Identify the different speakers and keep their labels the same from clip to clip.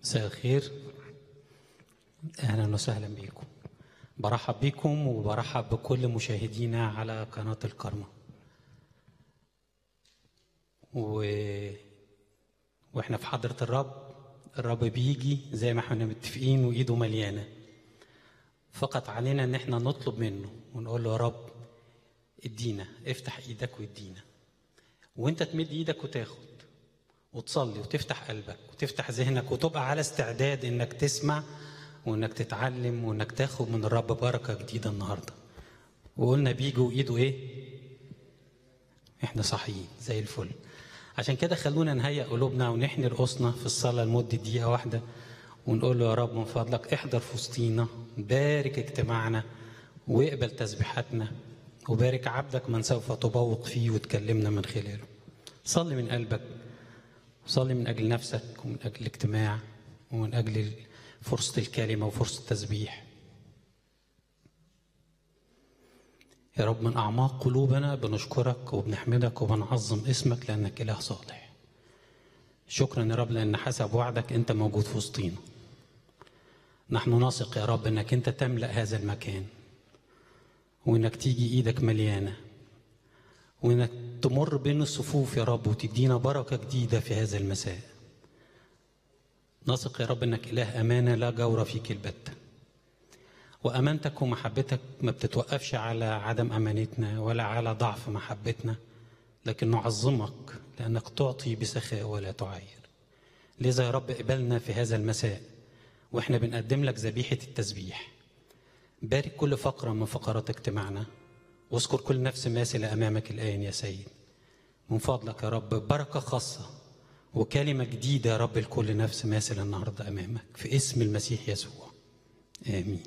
Speaker 1: مساء الخير اهلا وسهلا بيكم برحب بيكم وبرحب بكل مشاهدينا على قناة الكرمة و... واحنا في حضرة الرب الرب بيجي زي ما احنا متفقين وايده مليانة فقط علينا ان احنا نطلب منه ونقول له يا رب ادينا افتح ايدك وادينا وانت تمد ايدك وتاخد وتصلي وتفتح قلبك وتفتح ذهنك وتبقى على استعداد انك تسمع وانك تتعلم وانك تاخد من الرب بركه جديده النهارده وقلنا بيجي وايده ايه احنا صحيين زي الفل عشان كده خلونا نهيئ قلوبنا ونحني رؤوسنا في الصلاه لمده دقيقه واحده ونقول له يا رب من فضلك احضر في وسطينا بارك اجتماعنا واقبل تسبيحاتنا وبارك عبدك من سوف تبوق فيه وتكلمنا من خلاله صلي من قلبك صلي من أجل نفسك ومن أجل الاجتماع ومن أجل فرصة الكلمة وفرصة التسبيح يا رب من أعماق قلوبنا بنشكرك وبنحمدك وبنعظم اسمك لأنك إله صالح شكرا يا رب لأن حسب وعدك أنت موجود في وسطينا نحن نثق يا رب أنك أنت تملأ هذا المكان وأنك تيجي إيدك مليانة وانك تمر بين الصفوف يا رب وتدينا بركه جديده في هذا المساء. نثق يا رب انك اله امانه لا جور فيك البته. وامانتك ومحبتك ما بتتوقفش على عدم امانتنا ولا على ضعف محبتنا لكن نعظمك لانك تعطي بسخاء ولا تعاير. لذا يا رب اقبلنا في هذا المساء واحنا بنقدم لك ذبيحه التسبيح. بارك كل فقره من فقرات اجتماعنا واذكر كل نفس ماثلة أمامك الآن يا سيد من فضلك يا رب بركة خاصة وكلمة جديدة يا رب لكل نفس ماثلة النهاردة أمامك في اسم المسيح يسوع آمين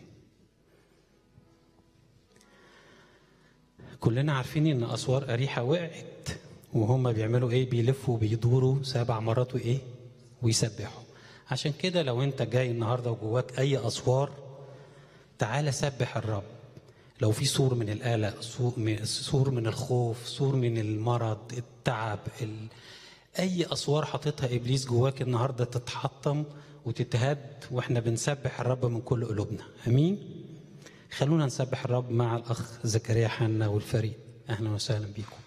Speaker 1: كلنا عارفين إن أسوار أريحة وقعت وهم بيعملوا إيه بيلفوا وبيدوروا سبع مرات وإيه ويسبحوا عشان كده لو أنت جاي النهاردة وجواك أي أسوار تعالى سبح الرب لو في سور من القلق سور من الخوف سور من المرض التعب ال... اي اسوار حاططها ابليس جواك النهارده تتحطم وتتهد واحنا بنسبح الرب من كل قلوبنا امين خلونا نسبح الرب مع الاخ زكريا حنا والفريق اهلا وسهلا بيكم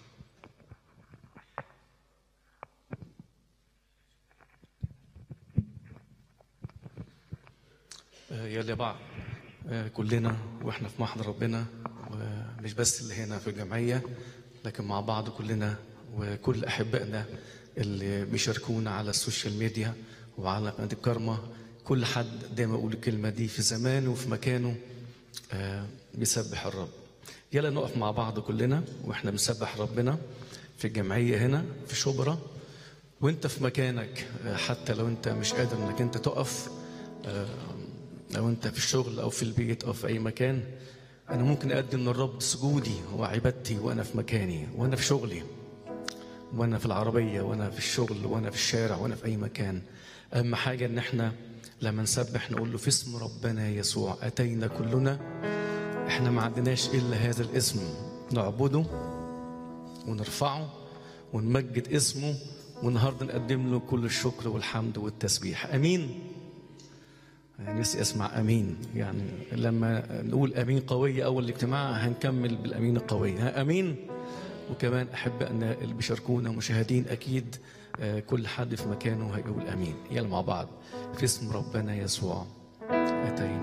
Speaker 2: يا بعض كلنا واحنا في محضر ربنا ومش بس اللي هنا في الجمعيه لكن مع بعض كلنا وكل احبائنا اللي بيشاركونا على السوشيال ميديا وعلى قناه الكرمه كل حد دايما اقول الكلمه دي في زمانه وفي مكانه بيسبح الرب يلا نقف مع بعض كلنا واحنا بنسبح ربنا في الجمعيه هنا في شبرا وانت في مكانك حتى لو انت مش قادر انك انت تقف لو انت في الشغل او في البيت او في اي مكان انا ممكن اقدم للرب سجودي وعبادتي وانا في مكاني وانا في شغلي وانا في العربيه وانا في الشغل وانا في الشارع وانا في اي مكان اهم حاجه ان احنا لما نسبح نقول له في اسم ربنا يسوع اتينا كلنا احنا ما عندناش الا هذا الاسم نعبده ونرفعه ونمجد اسمه والنهارده نقدم له كل الشكر والحمد والتسبيح امين نفسي اسمع امين يعني لما نقول امين قويه اول الاجتماع هنكمل بالامين القوي ها امين وكمان احبائنا اللي بيشاركونا مشاهدين اكيد كل حد في مكانه هيقول امين يلا مع بعض في اسم ربنا يسوع اتينا